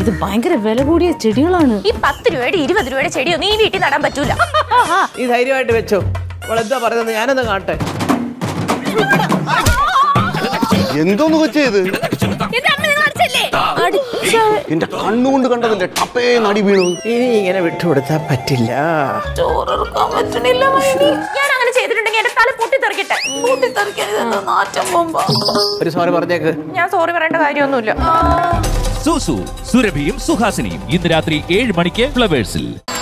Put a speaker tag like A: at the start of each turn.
A: അത് ഭയങ്കര വില കൂടിയ ചെടികളാണ്
B: ഈ പത്ത് രൂപയുടെ ഇരുപത് രൂപയുടെ ചെടിയൊന്നും ഈ വീട്ടിൽ നടാൻ പറ്റൂല
C: നീ ധൈര്യമായിട്ട് വെച്ചോ അവൾ എന്താ പറയുന്നത് ഞാനൊന്ന് കാണട്ടെ
D: എന്തോന്ന് കൊച്ചേത്
B: എന്റെ അമ്മ നിങ്ങൾ അടിച്ചല്ലേ
D: എന്റെ കണ്ണുകൊണ്ട് കണ്ടതിന്റെ ടപ്പേ നടി വീണു
C: ഇനി ഇങ്ങനെ വിട്ടുകൊടുത്താൽ പറ്റില്ല
A: ചോറെടുക്കാൻ പറ്റണില്ല മൈനി.
B: ഞാൻ അങ്ങനെ ചെയ്തിട്ടുണ്ടെങ്കിൽ എന്റെ തല പൊട്ടിത്തെറിക്കട്ടെ
A: പൊട്ടിത്തെറിക്കാൻ ഇതെന്താ നാറ്റം പോകുമ്പോ
C: ഒരു സോറി പറഞ്ഞേക്ക്
B: ഞാൻ സോറി പറയേണ്ട കാര്യമൊന്നുമില്ല
E: സുസു സുരഭിയും സുഹാസിനിയും ഇന്ന് രാത്രി ഏഴ് മണിക്ക് ഫ്ലവേഴ്സിൽ